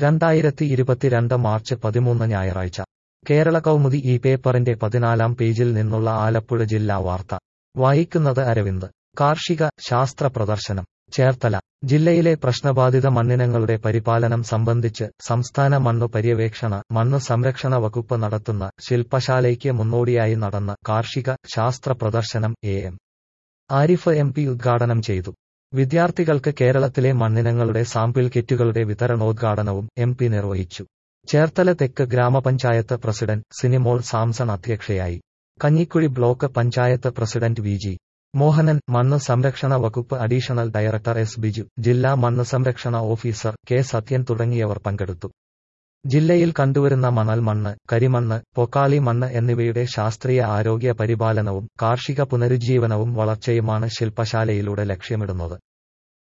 രണ്ടായിരത്തി ഇരുപത്തിരണ്ട് മാർച്ച് പതിമൂന്ന് ഞായറാഴ്ച കേരള കൗമുദി ഈ പേപ്പറിന്റെ പതിനാലാം പേജിൽ നിന്നുള്ള ആലപ്പുഴ ജില്ലാ വാർത്ത വായിക്കുന്നത് അരവിന്ദ് കാർഷിക ശാസ്ത്ര പ്രദർശനം ചേർത്തല ജില്ലയിലെ പ്രശ്നബാധിത മണ്ണിനങ്ങളുടെ പരിപാലനം സംബന്ധിച്ച് സംസ്ഥാന മണ്ണു പര്യവേക്ഷണ മണ്ണ് സംരക്ഷണ വകുപ്പ് നടത്തുന്ന ശില്പശാലയ്ക്ക് മുന്നോടിയായി നടന്ന കാർഷിക ശാസ്ത്ര പ്രദർശനം A M Arif M P ഉദ്ഘാടനം ചെയ്തു വിദ്യാർത്ഥികൾക്ക് കേരളത്തിലെ മണ്ണിനങ്ങളുടെ സാമ്പിൾ കിറ്റുകളുടെ വിതരണോദ്ഘാടനവും എം പി നിർവഹിച്ചു ചേർത്തല തെക്ക് ഗ്രാമപഞ്ചായത്ത് പ്രസിഡന്റ് സിനിമോൾ സാംസൺ അധ്യക്ഷയായി Kanjikuzhi block panchayat president V G Mohanan മണ്ണ് സംരക്ഷണ വകുപ്പ് അഡീഷണൽ ഡയറക്ടർ എസ് ബിജു ജില്ലാ മണ്ണ് സംരക്ഷണ ഓഫീസർ കെ സത്യൻ തുടങ്ങിയവർ പങ്കെടുത്തു ജില്ലയിൽ കണ്ടുവരുന്ന മണൽ മണ്ണ് കരിമണ്ണ് പൊക്കാളി മണ്ണ് എന്നിവയുടെ ശാസ്ത്രീയ ആരോഗ്യ പരിപാലനവും കാർഷിക പുനരുജ്ജീവനവും വളർച്ചയുമാണ് ശില്പശാലയിലൂടെ ലക്ഷ്യമിടുന്നത്